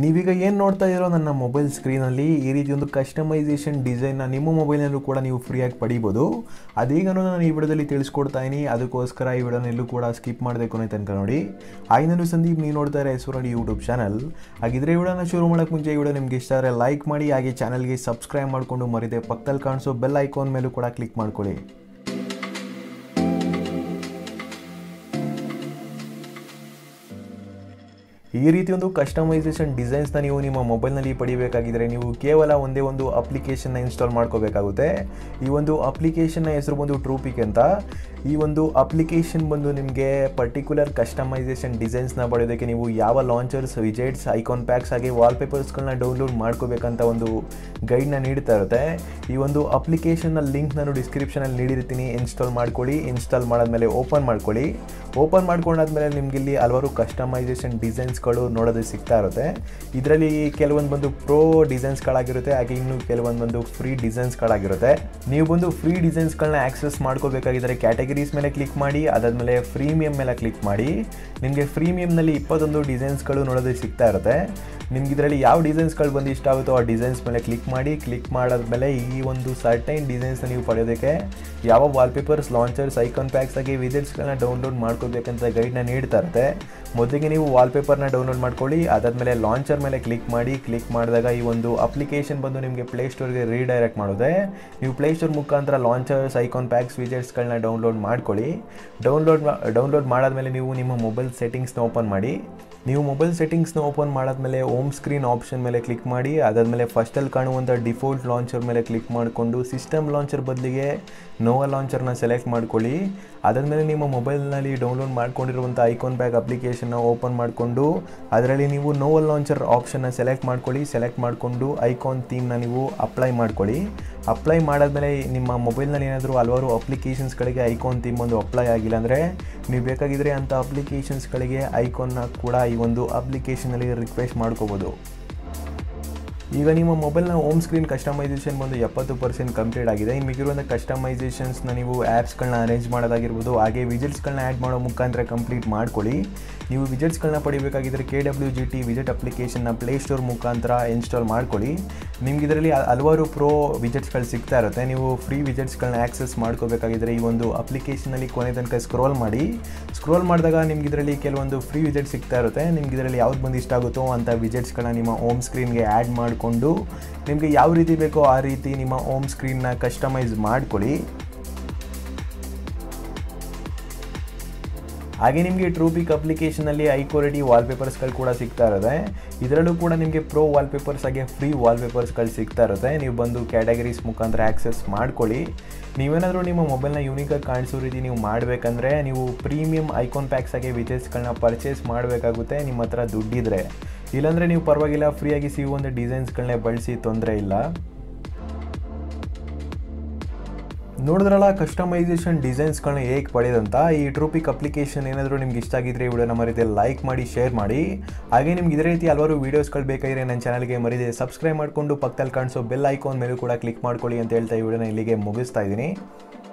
ನೀವೀಗ ಏನು ನೋಡ್ತಾ ಇರೋ ನನ್ನ ಮೊಬೈಲ್ ಸ್ಕ್ರೀನಲ್ಲಿ ಈ ರೀತಿ ಒಂದು ಕಸ್ಟಮೈಸೇಷನ್ ಡಿಸೈನ್ನ ನಿಮ್ಮ ಮೊಬೈಲ್ನಲ್ಲೂ ಕೂಡ ನೀವು ಫ್ರೀಯಾಗಿ ಪಡಿಬೋದು ಅದೀಗನೂ ನಾನು ಈ ವಿಡಿಯೋದಲ್ಲಿ ತಿಳಿಸ್ಕೊಡ್ತಾ ಇದ್ದೀನಿ ಅದಕ್ಕೋಸ್ಕರ ಈ ವಿಡಿಯೋನೆಲ್ಲೂ ಕೂಡ ಸ್ಕಿಪ್ ಮಾಡಬೇಕು ಅನ್ನೋ ತನಕ ನೋಡಿ ಹಾಗೆ ನಾನು ಸಂದೀಪ್ ನೀವು ನೋಡ್ತಾ ಇರೋ ಹೆಸರು ನೋಡಿ ಯೂಟ್ಯೂಬ್ ಚಾನಲ್ ಹಾಗಿದ್ರೆ ಈ ವಿಡಿಯೋನ ಶುರು ಮಾಡೋಕ್ಕೆ ಮುಂಚೆ ಈ ವಿಡಿಯೋ ನಿಮ್ಗೆ ಇಷ್ಟ ಆದರೆ ಲೈಕ್ ಮಾಡಿ ಹಾಗೆ ಚಾನಲ್ಗೆ ಸಬ್ಸ್ಕ್ರೈಬ್ ಮಾಡಿಕೊಂಡು ಮರಿದೆ ಪಕ್ಕದಲ್ಲಿ ಕಾಣಿಸೋ ಬೆಲ್ ಐಕಾನ್ ಮೇಲೂ ಕೂಡ ಕ್ಲಿಕ್ ಮಾಡ್ಕೊಳ್ಳಿ ಈ ರೀತಿ ಒಂದು ಕಸ್ಟಮೈಸೇಷನ್ ಡಿಸೈನ್ಸ್ನ ನೀವು ನಿಮ್ಮ ಮೊಬೈಲ್ನಲ್ಲಿ ಪಡಿಬೇಕಾಗಿದ್ದರೆ ನೀವು ಕೇವಲ ಒಂದೇ ಒಂದು ಅಪ್ಲಿಕೇಶನ್ನ ಇನ್ಸ್ಟಾಲ್ ಮಾಡ್ಕೋಬೇಕಾಗುತ್ತೆ ಈ ಒಂದು ಅಪ್ಲಿಕೇಶನ್ನ ಹೆಸರು ಬಂದು ಟ್ರೂಪಿಕ್ ಅಂತ ಈ ಒಂದು ಅಪ್ಲಿಕೇಶನ್ ಬಂದು ನಿಮಗೆ ಪರ್ಟಿಕ್ಯುಲರ್ ಕಸ್ಟಮೈಸೇಷನ್ ಡಿಸೈನ್ಸ್ನ ಪಡೆಯೋದಕ್ಕೆ ನೀವು ಯಾವ ಲಾಂಚರ್ಸ್ ವಿಜೆಟ್ಸ್ ಐಕಾನ್ ಪ್ಯಾಕ್ಸ್ ಹಾಗೆ ವಾಲ್ಪೇಪರ್ಸ್ಗಳನ್ನ ಡೌನ್ಲೋಡ್ ಮಾಡ್ಕೋಬೇಕಂತ ಒಂದು ಗೈಡ್ನ ನೀಡ್ತಾ ಇರುತ್ತೆ ಈ ಒಂದು ಅಪ್ಲಿಕೇಶನ್ನ ಲಿಂಕ್ ನಾನು ಡಿಸ್ಕ್ರಿಪ್ಷನಲ್ಲಿ ನೀಡಿರ್ತೀನಿ ಇನ್ಸ್ಟಾಲ್ ಮಾಡ್ಕೊಳ್ಳಿ ಇನ್ಸ್ಟಾಲ್ ಮಾಡಾದ್ಮೇಲೆ ಓಪನ್ ಮಾಡ್ಕೊಳ್ಳಿ ಓಪನ್ ಮಾಡ್ಕೊಂಡಾದ್ಮೇಲೆ ನಿಮ್ಗೆ ಇಲ್ಲಿ ಹಲವಾರು ಕಸ್ಟಮೈಸೇಷನ್ ಡಿಸೈನ್ಸ್ಗಳು ನೋಡೋದಕ್ಕೆ ಸಿಗ್ತಾ ಇರುತ್ತೆ ಇದರಲ್ಲಿ ಕೆಲವೊಂದು ಬಂದು ಪ್ರೋ ಡಿಸೈನ್ಸ್ಗಳಾಗಿರುತ್ತೆ ಹಾಗೆ ಇನ್ನು ಕೆಲವೊಂದು ಬಂದು ಫ್ರೀ ಡಿಸೈನ್ಸ್ಗಳಾಗಿರುತ್ತೆ ನೀವು ಬಂದು ಫ್ರೀ ಡಿಸೈನ್ಸ್ಗಳನ್ನ ಆಕ್ಸೆಸ್ ಮಾಡ್ಕೋಬೇಕಾಗಿದ್ದರೆ ಕ್ಯಾಟಗರೀಸ್ ಮೇಲೆ ಕ್ಲಿಕ್ ಮಾಡಿ ಅದಾದಮೇಲೆ ಫ್ರೀಮಿಯಮ್ ಮೇಲೆ ಕ್ಲಿಕ್ ಮಾಡಿ ನಿಮಗೆ ಫ್ರೀಮಿಯಮ್ನಲ್ಲಿ ಇಪ್ಪತ್ತೊಂದು ಡಿಸೈನ್ಸ್ಗಳು ನೋಡೋದಕ್ಕೆ ಸಿಗ್ತಾ ಇರುತ್ತೆ ನಿಮ್ಗೆ ಇದರಲ್ಲಿ ಯಾವ ಡಿಸೈನ್ಸ್ಗಳು ಬಂದು ಇಷ್ಟ ಆಗುತ್ತೋ ಆ ಡಿಸೈನ್ಸ್ ಮೇಲೆ ಕ್ಲಿಕ್ ಮಾಡಿ ಕ್ಲಿಕ್ ಮಾಡಾದ್ಮೇಲೆ ಈ ಒಂದು ಸರ್ಟೈನ್ ಡಿಸೈನ್ಸ್ನ ನೀವು ಪಡೆಯೋದಕ್ಕೆ ಯಾವ ವಾಲ್ಪೇಪರ್ಸ್ ಲಾಂಚರ್ಸ್ ಐಕಾನ್ ಪ್ಯಾಕ್ಸ್ ಆಗಿ ವಿಸಿಟ್ಸ್ಗಳನ್ನ ಡೌನ್ಲೋಡ್ ಮಾಡ್ಕೋಬೇಕಂತ ಗೈಡ್ನ ನೀಡ್ತಾ ಇರುತ್ತೆ ಮೊದಲಿಗೆ ನೀವು ವಾಲ್ಪೇಪರ್ನ ಡೌನ್ಲೋಡ್ ಮಾಡ್ಕೊಳ್ಳಿ ಅದಾದಮೇಲೆ ಲಾಂಚರ್ ಮೇಲೆ ಕ್ಲಿಕ್ ಮಾಡಿ ಕ್ಲಿಕ್ ಮಾಡಿದಾಗ ಈ ಒಂದು ಅಪ್ಲಿಕೇಶನ್ ಬಂದು ನಿಮಗೆ ಪ್ಲೇಸ್ಟೋರ್ಗೆ ರೀಡೈರೆಕ್ಟ್ ಮಾಡುತ್ತೆ ನೀವು ಪ್ಲೇಸ್ಟೋರ್ ಮುಖಾಂತರ ಲಾಂಚರ್ಸ್ ಐಕಾನ್ ಪ್ಯಾಕ್ಸ್ ವಿಜೆಟ್ಸ್ಗಳನ್ನ ಡೌನ್ಲೋಡ್ ಮಾಡ್ಕೊಳ್ಳಿ ಡೌನ್ಲೋಡ್ ಡೌನ್ಲೋಡ್ ಮಾಡಾದ್ಮೇಲೆ ನೀವು ನಿಮ್ಮ ಮೊಬೈಲ್ ಸೆಟ್ಟಿಂಗ್ಸ್ನ ಓಪನ್ ಮಾಡಿ ನೀವು ಮೊಬೈಲ್ ಸೆಟ್ಟಿಂಗ್ಸ್ನ ಓಪನ್ ಮಾಡಾದ್ಮೇಲೆ ಹೋಮ್ ಸ್ಕ್ರೀನ್ ಆಪ್ಷನ್ ಮೇಲೆ ಕ್ಲಿಕ್ ಮಾಡಿ ಅದಾದಮೇಲೆ ಫಸ್ಟಲ್ಲಿ ಕಾಣುವಂಥ ಡಿಫಾಲ್ಟ್ ಲಾಂಚರ್ ಮೇಲೆ ಕ್ಲಿಕ್ ಮಾಡಿಕೊಂಡು ಸಿಸ್ಟಮ್ ಲಾಂಚರ್ ಬದಲಿಗೆ ನೋವಾ ಲಾಂಚರ್ನ ಸೆಲೆಕ್ಟ್ ಮಾಡ್ಕೊಳ್ಳಿ ಅದಾದಮೇಲೆ ನಿಮ್ಮ ಮೊಬೈಲ್ನಲ್ಲಿ ಡೌನ್ಲೋಡ್ ಮಾಡ್ಕೊಂಡಿರುವಂಥ ಐಕಾನ್ ಬ್ಯಾಗ್ ಅಪ್ಲಿಕೇಶನ್ನ ಓಪನ್ ಮಾಡಿಕೊಂಡು ಅದರಲ್ಲಿ ನೀವು ನೋವಲ್ ಲಾಂಚರ್ ಆಪ್ಷನ್ನ ಸೆಲೆಕ್ಟ್ ಮಾಡ್ಕೊಳ್ಳಿ ಸೆಲೆಕ್ಟ್ ಮಾಡಿಕೊಂಡು ಐಕಾನ್ ಥೀಮ್ನ ನೀವು ಅಪ್ಲೈ ಮಾಡ್ಕೊಳ್ಳಿ ಅಪ್ಲೈ ಮಾಡಾದ್ಮೇಲೆ ನಿಮ್ಮ ಮೊಬೈಲ್ನಲ್ಲಿ ಏನಾದರೂ ಹಲವಾರು ಅಪ್ಲಿಕೇಶನ್ಸ್ಗಳಿಗೆ ಐಕಾನ್ ಥೀಮ್ ಒಂದು ಅಪ್ಲೈ ಆಗಿಲ್ಲ ಅಂದರೆ ನೀವು ಬೇಕಾಗಿದ್ದರೆ ಅಂಥ ಅಪ್ಲಿಕೇಶನ್ಸ್ಗಳಿಗೆ ಐಕಾನ್ನ ಕೂಡ ಈ ಒಂದು ಅಪ್ಲಿಕೇಶನಲ್ಲಿ ರಿಕ್ವೆಸ್ಟ್ ಮಾಡ್ಕೋಬೋದು ಈಗ ನಿಮ್ಮ ಮೊಬೈಲ್ನ ಹೋಮ್ ಸ್ಕ್ರೀನ್ ಕಸ್ಟಮೈಸೇಷನ್ ಬಂದು ಎಪ್ಪತ್ತು ಪರ್ಸೆಂಟ್ ಕಂಪ್ಲೀಟ್ ಆಗಿದೆ ಇನ್ನು ಮಿಗಿರುವಂಥ ಕಸ್ಟಮೈಸೇಷನ್ಸ್ನ ನೀವು ಆ್ಯಪ್ಸ್ಗಳನ್ನ ಅರೇಂಜ್ ಮಾಡೋದಾಗಿರ್ಬೋದು ಹಾಗೆ ವಿಜಿಟ್ಸ್ಗಳನ್ನ ಆ್ಯಡ್ ಮಾಡೋ ಮುಖಾಂತರ ಕಂಪ್ಲೀಟ್ ಮಾಡ್ಕೊಳ್ಳಿ ನೀವು ವಿಜಿಟ್ಸ್ಗಳನ್ನ ಪಡಿಬೇಕಾಗಿದ್ದರೆ ಕೆ ಡಬ್ಲ್ಯೂ ಜಿ ಟಿ ವಿಜಿಟ್ ಅಪ್ಲಿಕೇಶನ್ನ ಪ್ಲೇಸ್ಟೋರ್ ಮುಖಾಂತರ ಇನ್ಸ್ಟಾಲ್ ಮಾಡ್ಕೊಳ್ಳಿ ನಿಮ್ಗೆ ಇದರಲ್ಲಿ ಹಲವಾರು ಪ್ರೋ ವಿಜಿಟ್ಸ್ಗಳು ಸಿಗ್ತಾ ಇರುತ್ತೆ ನೀವು ಫ್ರೀ ವಿಜಿಟ್ಸ್ಗಳನ್ನ ಆ್ಯಕ್ಸೆಸ್ ಮಾಡ್ಕೋಬೇಕಾಗಿದ್ದರೆ ಈ ಒಂದು ಅಪ್ಲಿಕೇಶನಲ್ಲಿ ಕೊನೆ ತನಕ ಸ್ಕ್ರೋಲ್ ಮಾಡಿ ಸ್ಕ್ರೋಲ್ ಮಾಡಿದಾಗ ನಿಮ್ಗೆ ಇದರಲ್ಲಿ ಕೆಲವೊಂದು ಫ್ರೀ ವಿಜಿಟ್ ಸಿಗ್ತಾ ಇರುತ್ತೆ ನಿಮ್ಗೆ ಇದರಲ್ಲಿ ಯಾವ್ದು ಬಂದು ಇಷ್ಟ ಆಗುತ್ತೋ ಅಂಥ ವಿಜಿಟ್ಸ್ಗಳನ್ನ ನಿಮ್ಮ ಹೋಮ್ ಸ್ಕ್ರೀನ್ಗೆ ಆ್ಯಡ್ ಮಾಡಿಕೊಂಡು ನಿಮಗೆ ಯಾವ ರೀತಿ ಬೇಕೋ ಆ ರೀತಿ ನಿಮ್ಮ ಹೋಮ್ ಸ್ಕ್ರೀನ್ನ ಕಸ್ಟಮೈಸ್ ಮಾಡ್ಕೊಳ್ಳಿ ಹಾಗೆ ನಿಮಗೆ ಟ್ರೂಪಿಕ್ ಅಪ್ಲಿಕೇಶನಲ್ಲಿ ಐ ಕ್ವಾಲಿಟಿ ವಾಲ್ಪೇಪರ್ಸ್ಗಳು ಕೂಡ ಸಿಗ್ತಾ ಇರುತ್ತೆ ಇದರಲ್ಲೂ ಕೂಡ ನಿಮಗೆ ಪ್ರೋ ವಾಲ್ಪೇಪರ್ಸ್ ಹಾಗೆ ಫ್ರೀ ವಾಲ್ಪೇಪರ್ಸ್ಗಳು ಸಿಗ್ತಾ ಇರುತ್ತೆ ನೀವು ಬಂದು ಕ್ಯಾಟಗರೀಸ್ ಮುಖಾಂತರ ಆ್ಯಕ್ಸೆಸ್ ಮಾಡ್ಕೊಳ್ಳಿ ನೀವೇನಾದರೂ ನಿಮ್ಮ ಮೊಬೈಲ್ನ ಯೂನಿಕಾಗಿ ಕಾಣಿಸೋ ರೀತಿ ನೀವು ಮಾಡಬೇಕಂದ್ರೆ ನೀವು ಪ್ರೀಮಿಯಂ ಐಕಾನ್ ಪ್ಯಾಕ್ಸ್ ಹಾಗೆ ವಿಜೆಟ್ಸ್ಗಳನ್ನ ಪರ್ಚೇಸ್ ಮಾಡಬೇಕಾಗುತ್ತೆ ನಿಮ್ಮ ಹತ್ರ ದುಡ್ಡಿದ್ರೆ ಇಲ್ಲಾಂದರೆ ನೀವು ಪರವಾಗಿಲ್ಲ ಫ್ರೀಯಾಗಿ ಸಿಗುವಂಥ ಡಿಸೈನ್ಸ್ಗಳನ್ನೇ ಬಳಸಿ ತೊಂದರೆ ಇಲ್ಲ ನೋಡಿದ್ರಲ್ಲ ಕಸ್ಟಮೈಸೇಷನ್ ಡಿಸೈನ್ಸ್ಗಳನ್ನ ಹೇಗೆ ಪಡೆಯೋದಂತ ಈ ಟ್ರೂಪಿಕ್ ಅಪ್ಲಿಕೇಶನ್ ಏನಾದರೂ ನಿಮ್ಗೆ ಇಷ್ಟ ಆಗಿದ್ರೆ ಈ ವಿಡಿಯೋನ ಮರಿದೆ ಲೈಕ್ ಮಾಡಿ ಶೇರ್ ಮಾಡಿ ಹಾಗೆ ನಿಮ್ಗೆ ಇದೇ ರೀತಿ ಹಲವಾರು ವೀಡಿಯೋಸ್ಗಳು ಬೇಕಾಗಿದ್ರೆ ನನ್ನ ಚಾನಲ್ಗೆ ಮರಿದೆ ಸಬ್ಸ್ಕ್ರೈಬ್ ಮಾಡಿಕೊಂಡು ಪಕ್ಕದಲ್ಲಿ ಕಾಣಿಸೋ ಬೆಲ್ ಐಕಾನ್ ಮೇಲೂ ಕೂಡ ಕ್ಲಿಕ್ ಮಾಡ್ಕೊಳ್ಳಿ ಅಂತ ಹೇಳ್ತಾ ಈ ವಿಡಿಯೋನ ಇಲ್ಲಿಗೆ ಮುಗಿಸ್ತಾ ಇದ್ದೀನಿ